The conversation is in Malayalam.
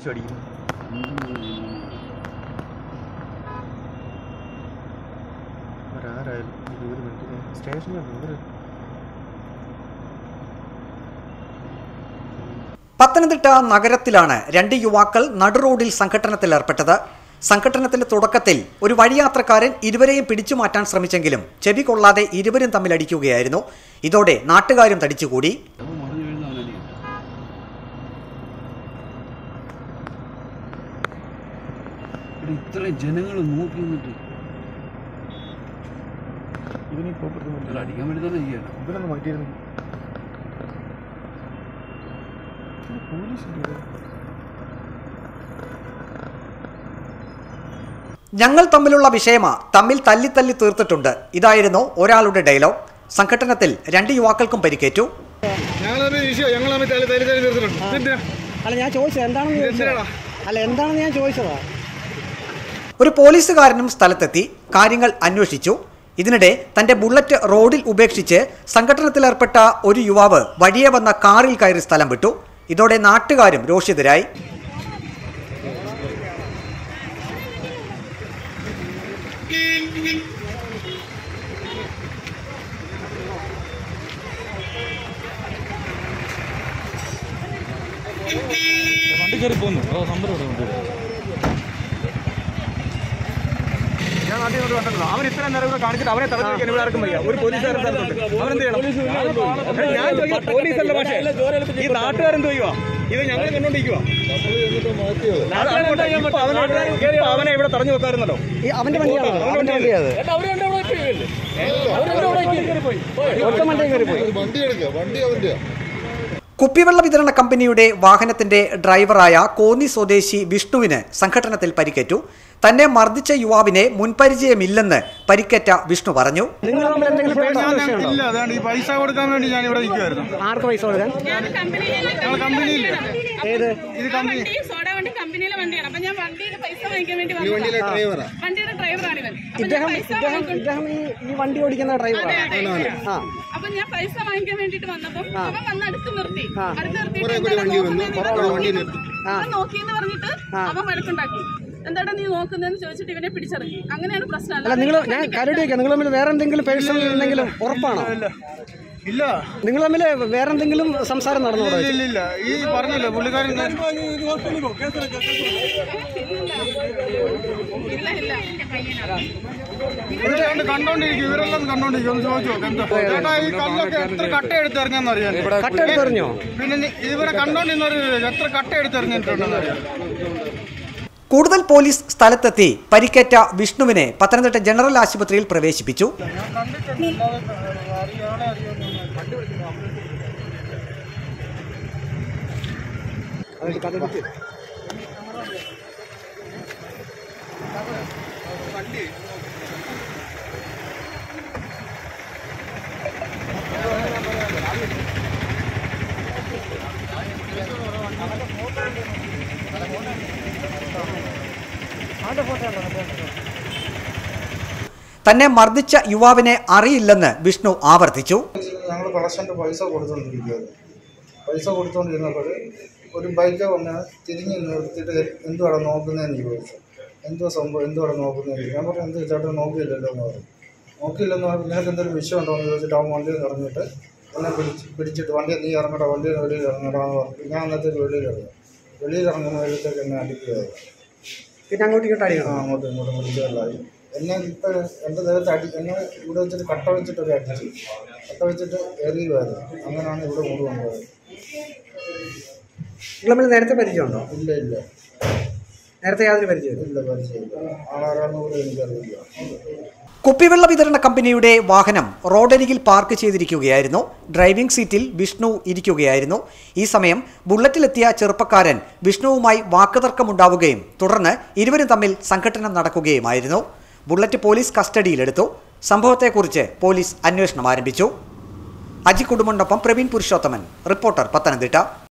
തിരിച്ചു അടിക്കുന്നു ആരായാലും ഒരു മിനിറ്റ് സ്റ്റേഷനിലാണ് ഇവര് പത്തനംതിട്ട നഗരത്തിലാണ് രണ്ട് യുവാക്കൾ നടുറോഡിൽ സംഘട്ടനത്തിൽ ഏർപ്പെട്ടത് സംഘട്ടനത്തിന്റെ തുടക്കത്തിൽ ഒരു വഴിയാത്രക്കാരൻ ഇരുവരെയും പിടിച്ചു മാറ്റാൻ ശ്രമിച്ചെങ്കിലും ചെവി കൊള്ളാതെ ഇരുവരും തമ്മിൽ അടിക്കുകയായിരുന്നു ഇതോടെ നാട്ടുകാരും തടിച്ചുകൂടി അവൻ മറിഞ്ഞു വീഴുന്നവനല്ലേ ഇവിടെ ഇത്രയും ജനങ്ങൾ നോക്കി നിന്നിട്ട് ഇവനെ കോപ്പറത്ത് ഇവരെ അടിക്കാൻ വേണ്ടി തന്നെ ചെയ്യണം ഇവരൊന്ന് മാറ്റിയിരുന്നു പോലീസ് ഞങ്ങൾ തമ്മിലുള്ള വിഷയമാ തമ്മിൽ തല്ലി തല്ലി തീർത്തിട്ടുണ്ട് ഇതായിരുന്നു ഒരാളുടെ ഡയലോഗ് സംഘട്ടനത്തിൽ രണ്ട് യുവാക്കൾക്കും പരിക്കേറ്റു അല്ല ഞാൻ ചോദിച്ചത് എന്താണെന്ന് ചോദിച്ചതാ അല്ല എന്താണെന്ന് ഞാൻ ചോദിച്ചതാ ഒരു പോലീസുകാരനും സ്ഥലത്തെത്തി കാര്യങ്ങൾ അന്വേഷിച്ചു ഇതിനിടെ തന്റെ ബുള്ളറ്റ് റോഡിൽ ഉപേക്ഷിച്ച് സംഘട്ടനത്തിലേർപ്പെട്ട ഒരു യുവാവ് വഴിയെ വന്ന കാറിൽ കയറി സ്ഥലം വിട്ടു ഇതോടെ നാട്ടുകാരും രോഷിതരായി ഞാൻ നാട്ടിൽ കൊണ്ട് വന്നിട്ടുള്ളൂ അവൻ ഇത്രയും നേരം ഇവിടെ കാണിച്ചിട്ട് അവനെ തടഞ്ഞു വെക്കാൻ ഇവിടെ ആർക്കും വയ്യ ഒരു പോലീസുകാരൻ സ്ഥലത്തുണ്ട് അവനെന്ത് ചെയ്യണം എടാ, ഞാൻ ചോദിക്കാം പോലീസല്ല പക്ഷേ ഈ നാട്ടുകാരെന്ത് ചെയ്യുക ഇത് ഞങ്ങൾ കണ്ടോണ്ടിരിക്കുക അവനെ ഇവിടെ തടഞ്ഞു വെക്കാറുന്നല്ലോ ഈ അവന്റെ വണ്ടിയാണോ അവന്റെ വണ്ടിയത് ഒറ്റ വണ്ടിയും കയറി പോയി വണ്ടി എടുക്കുക വണ്ടി അവന്റെ കുപ്പിവെള്ള വിതരണ കമ്പനിയുടെ വാഹനത്തിന്റെ ഡ്രൈവറായ കോന്നി സ്വദേശി വിഷ്ണുവിന് സംഘട്ടനത്തിൽ പരിക്കേറ്റു തന്നെ മർദ്ദിച്ച യുവാവിനെ മുൻപരിചയമില്ലെന്ന് പരിക്കേറ്റ വിഷ്ണു പറഞ്ഞു നിങ്ങൾ തമ്മിൽ എന്തെങ്കിലും പേഴ്സണൽ വിഷയമുണ്ടോ ഇല്ല അതാണ് ഈ പൈസ കൊടുക്കാൻ വേണ്ടി ഞാൻ ഇവിടെ നിൽക്കുമായിരുന്നു ആർക്ക് പൈസ കൊടുക്കാൻ കമ്പനിയിൽ ഏത് ഇത് കമ്പനി സോഡ വണ്ടി കമ്പനിയിലെ വണ്ടിയാണ് അപ്പൊ ഞാൻ വണ്ടിയുടെ പൈസ വാങ്ങിക്കാൻ വേണ്ടി വന്നതാ. വണ്ടിയുടെ ഡ്രൈവറാണ് ഇവൻ അപ്പൊ ഞാൻ ഇദ്ദേഹം പൈസ ഇദ്ദേഹം വാങ്ങിക്കൊണ്ട് ഇദ്ദേഹം ഈ ഈ വണ്ടി ഓടിക്കുന്ന ഡ്രൈവറാണ് അതെ, അതെ. ആ അപ്പൊ ഞാൻ പൈസ വാങ്ങിക്കാൻ വേണ്ടിട്ട് വന്നപ്പോ അവൻ വന്ന് അടുത്ത് നിർത്തി ആ. അടുത്ത് നിർത്തിയിട്ട് എന്താണ് നോക്കുന്നതെന്ന് ഇവൻ നോക്കി. അവൻ നോക്കിയെന്ന് പറഞ്ഞിട്ട് അവൻ വഴക്കുണ്ടാക്കി എന്താടാ നീ നോക്കുന്നതെന്ന് ചോദിച്ചിട്ട് ഇവനെ പിടിച്ചിറങ്ങി അങ്ങനെയാണ് പ്രശ്നം അല്ല നിങ്ങൾ ഞാൻ കാര്യം ചോദിക്കാം നിങ്ങൾ തമ്മിൽ വേറെ എന്തെങ്കിലും പേഴ്സണൽ എന്തെങ്കിലും ഉറപ്പാണോ ഇല്ല നിങ്ങൾ തമ്മിൽ വേറെ എന്തെങ്കിലും സംസാരം നടന്നോ അവിടെ വെച്ച്? ഇല്ല ഇല്ല ഈ പറഞ്ഞല്ലോ പുള്ളിക്കാരൻ ഇല്ല ഇല്ല ഇവരെല്ലാം കണ്ടോണ്ടിരിക്കും ഇവരെല്ലാം കണ്ടോണ്ടിരിക്കും ഒന്ന് ചോദിച്ചു നോക്ക് എന്താ ചേട്ടാ ഈ കല്ലൊക്കെ എത്ര കട്ട എടുത്തെറിഞ്ഞെന്ന് അറിയാൻ കട്ട എടുത്തെറിഞ്ഞോ പിന്നെ നി- ഇവരെ കണ്ടോണ്ടിരുന്നവര് എത്ര കട്ട എടുത്തെറിഞ്ഞിട്ടുണ്ടെന്ന് അറിയാം കൂടുതൽ പോലീസ് സ്ഥലത്തെത്തി പരിക്കേറ്റ വിഷ്ണുവിനെ പത്തനംതിട്ട ജനറൽ ആശുപത്രിയിൽ പ്രവേശിപ്പിച്ചു തന്നെ മർദ്ദിച്ച യുവാവിനെ അറിയില്ലെന്ന് വിഷ്ണു ആവർത്തിച്ചു ഞങ്ങൾ കളക്ഷൻ്റെ പൈസ കൊടുത്തുകൊണ്ടിരിക്കുകയായിരുന്നു പൈസ കൊടുത്തുകൊണ്ടിരുന്നപ്പോൾ ഒരു ബൈക്ക് വന്ന് തിരിഞ്ഞ് നിർത്തിയിട്ട് എന്തുവാണ് നോക്കുന്നതെന്ന് ചോദിച്ചു എന്തോ സംഭവം എന്തുവാണ് നോക്കുന്നതെന്ന് ഞാൻ പറഞ്ഞു എന്ത് ചേട്ടൻ നോക്കിയില്ലല്ലോ എന്ന് പറഞ്ഞു നോക്കിയില്ലെന്ന് പറഞ്ഞു നിനക്ക് എന്തെങ്കിലും വിഷയമുണ്ടോ എന്ന് ചോദിച്ചിട്ട് അവൻ വണ്ടിയിൽ നിന്ന് ഇറങ്ങിയിട്ട് എന്നെ പിടിച്ച് പിടിച്ചിട്ട് വണ്ടി നീ ഇറങ്ങടാ വണ്ടിയിൽ നിന്ന് വെളിയിൽ ഇറങ്ങടാ എന്ന് പറഞ്ഞു ഞാൻ അന്നത്തേക്ക് വെളിയിൽ ഇറങ്ങി വെളിയിൽ ഇറങ്ങുമ്പോഴത്തേക്ക് എന്നെ അടിക്കുകയായിരുന്നു പിന്നെ അങ്ങോട്ട് ഇങ്ങോട്ട് ആ അടിക്കണം അങ്ങോട്ടും ഇങ്ങോട്ടും പിടിച്ചതല്ലായി എന്നെ ഇപ്പം എൻ്റെ ദേഹത്ത് അടി എന്നെ ഇവിടെ വെച്ചിട്ട് കട്ട വെച്ചിട്ടൊക്കെ അടിച്ചു കട്ട വെച്ചിട്ട് എറിയുമായിരുന്നു അങ്ങനെയാണ് ഇവിടെ മുഴുവൻ പോയത് നിങ്ങൾ തമ്മിൽ നേരത്തെ പരിചയമുണ്ടോ ഇല്ല ഇല്ല നേരത്തെ യാതൊരു പരിചയമില്ല ഇല്ല പരിചയമില്ല ആളാരാന്ന് പോലും എനിക്കറിയില്ല കുപ്പിവെള്ള വിതരണ കമ്പനിയുടെ വാഹനം റോഡരികിൽ പാർക്ക് ചെയ്തിരിക്കുകയായിരുന്നു ഡ്രൈവിംഗ് സീറ്റിൽ വിഷ്ണു ഇരിക്കുകയായിരുന്നു ഈ സമയം ബുള്ളറ്റിലെത്തിയ ചെറുപ്പക്കാരൻ വിഷ്ണുവുമായി വാക്കുതർക്കമുണ്ടാവുകയും തുടർന്ന് ഇരുവരും തമ്മിൽ സംഘട്ടനം നടക്കുകയുമായിരുന്നു ബുള്ളറ്റ് പോലീസ് കസ്റ്റഡിയിലെടുത്തു സംഭവത്തെക്കുറിച്ച് പോലീസ് അന്വേഷണം ആരംഭിച്ചു അജി കുടുംബനൊപ്പം പ്രവീൺ പുരുഷോത്തമൻ റിപ്പോർട്ടർ പത്തനംതിട്ട